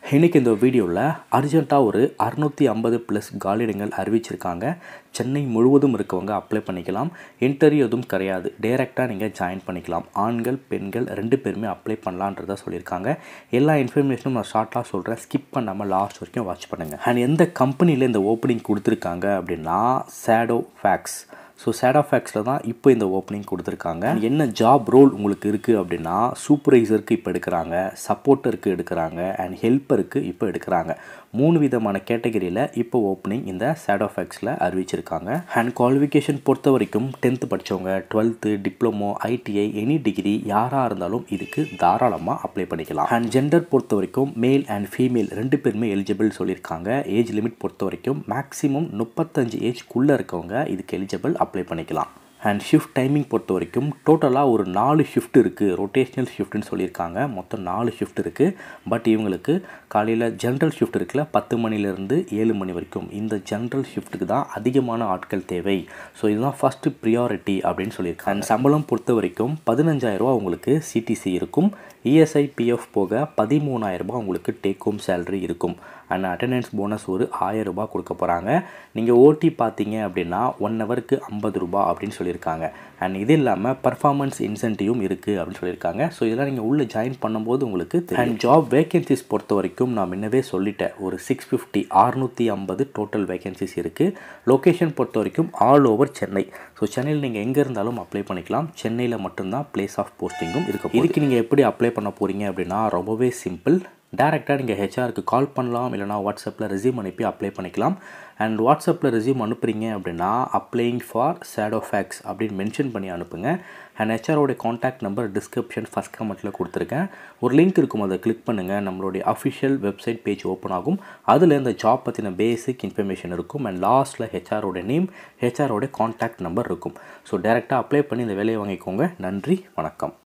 இன்றைக்கி இந்த வீடியோவில் அர்ஜென்ட்டாக ஒரு அறுநூற்றி ஐம்பது ப்ளஸ் காலியிடங்கள் அறிவிச்சிருக்காங்க சென்னை முழுவதும் இருக்கவங்க அப்ளை பண்ணிக்கலாம் இன்டர்வியூ எதுவும் கிடையாது டைரெக்டாக நீங்கள் ஜாயின் பண்ணிக்கலாம் ஆண்கள் பெண்கள் ரெண்டு பேருமே அப்ளை பண்ணலான்றத சொல்லியிருக்காங்க எல்லா இன்ஃபர்மேஷனும் நான் ஷார்ட்டாக சொல்கிறேன் ஸ்கிப் பண்ணாமல் லாஸ்ட் வரைக்கும் வாட்ச் பண்ணுங்கள் அண்ட் எந்த கம்பெனியில் இந்த ஓப்பனிங் கொடுத்துருக்காங்க அப்படின்னா சேடோ ஃபேக்ஸ் ஸோ சேட் ஆஃப் ஃபேக்ஸில் தான் இப்போ இந்த ஓப்பனிங் கொடுத்துருக்காங்க என்ன ஜாப் ரோல் உங்களுக்கு இருக்குது அப்படின்னா சூப்பர்வைசருக்கு இப்போ எடுக்கிறாங்க சப்போர்ட்டருக்கு எடுக்கிறாங்க அண்ட் ஹெல்ப்பருக்கு இப்போ எடுக்கிறாங்க மூணு விதமான கேட்டகரியில் இப்போ ஓப்பனிங் இந்த சேட் ஆஃப் ஃபேக்ஸில் அறிவிச்சிருக்காங்க அண்ட் குவாலிஃபிகேஷன் பொறுத்த வரைக்கும் டென்த்து படித்தவங்க twelfth diploma ITI any degree யாராக இருந்தாலும் இதுக்கு தாராளமாக அப்ளை பண்ணிக்கலாம் அண்ட் ஜெண்டர் பொறுத்த வரைக்கும் மேல் அண்ட் ஃபீமேல் ரெண்டு பேருமே எலிஜிபிள் சொல்லியிருக்காங்க ஏஜ் லிமிட் பொறுத்த வரைக்கும் மேக்ஸிமம் முப்பத்தஞ்சு ஏஜ்க்குள்ளே இருக்கவங்க இதுக்கு எலிஜிபிள் அப்ளை பண்ணிக்கலாம் அண்ட் ஷிஃப்ட் டைமிங் பொறுத்த வரைக்கும் டோட்டலாக ஒரு நாலு ஷிஃப்ட் இருக்குது ரொட்டேஷ்னல் ஷிஃப்ட்னு சொல்லியிருக்காங்க மொத்தம் நாலு ஷிஃப்ட் இருக்குது பட் இவங்களுக்கு காலையில் ஜென்ரல் ஷிஃப்ட் இருக்குல்ல பத்து மணிலேருந்து ஏழு மணி வரைக்கும் இந்த ஜென்ரல் ஷிஃப்ட்டுக்கு தான் அதிகமான ஆட்கள் தேவை ஸோ இதுதான் ஃபஸ்ட்டு ப்ரியாரிட்டி அப்படின்னு சொல்லியிருக்காங்க அண்ட் சம்பளம் பொறுத்த வரைக்கும் பதினஞ்சாயிரரூவா உங்களுக்கு சிடிசி இருக்கும் இஎஸ்ஐ பிஎஃப் போக பதிமூணாயிரரூபா உங்களுக்கு டேக் ஹோம் சேலரி இருக்கும் அண்ட் அட்டண்டன்ஸ் போனஸ் ஒரு ஆயிரம் ரூபாய் கொடுக்க போகிறாங்க நீங்கள் ஓடி பார்த்தீங்க அப்படின்னா ஒன் ஹவருக்கு ஐம்பது ரூபா அப்படின்னு சொல்லியிருக்காங்க அண்ட் இது இல்லாமல் பர்ஃபார்மன்ஸ் இன்சென்டிவும் இருக்குது அப்படின்னு சொல்லியிருக்காங்க ஸோ இதெல்லாம் நீங்கள் உள்ளே ஜாயின் பண்ணும்போது உங்களுக்கு அண்ட் ஜாப் வேகன்சிஸ் பொறுத்த வரைக்கும் நான் முன்னவே சொல்லிட்டேன் ஒரு சிக்ஸ் ஃபிஃப்டி அறுநூற்றி ஐம்பது டோட்டல் வேகன்சிஸ் இருக்குது லொக்கேஷன் பொறுத்த வரைக்கும் ஆல் ஓவர் சென்னை ஸோ சென்னையில் நீங்கள் எங்கே இருந்தாலும் அப்ளை பண்ணிக்கலாம் சென்னையில் மட்டும்தான் பிளேஸ் ஆஃப் போஸ்டிங்கும் இருக்கும் இதுக்கு நீங்கள் எப்படி அப்ளை பண்ண போகிறீங்க அப்படின்னா ரொம்பவே சிம்பிள் டேரெக்டாக நீங்கள் ஹெச்ஆருக்கு கால் பண்ணலாம் இல்லைனா வாட்ஸ்அப்பில் ரெசியூம் அனுப்பி அப்ளை பண்ணிக்கலாம் அண்ட் வாட்ஸ்அப்பில் ரெசியூம் அனுப்புகிறீங்க அப்படின்னா அப்ளைங் ஃபார் சேடோ ஃபேக்ஸ் அப்படின்னு மென்ஷன் பண்ணி அனுப்புங்க அண்ட் ஹெச்ஆரோட காண்டாக்ட் நம்பர் டிஸ்கிரிப்ஷன் ஃபஸ்ட் கமெண்ட்டில் கொடுத்துருக்கேன் ஒரு லிங்க் இருக்கும் அதை கிளிக் பண்ணுங்கள் நம்மளுடைய அஃபிஷியல் வெப்சைட் பேஜ் ஓப்பன் ஆகும் அதில் இந்த ஜாப் பற்றின பேசிக் இன்ஃபர்மேஷன் இருக்கும் அண்ட் லாஸ்ட்டில் ஹெச்ஆரோட நேம் ஹெச்ஆரோட காண்டாக்ட் நம்பர் இருக்கும் ஸோ டேரெக்டாக அப்ளை பண்ணி இந்த வேலையை வாங்கிக்கோங்க நன்றி வணக்கம்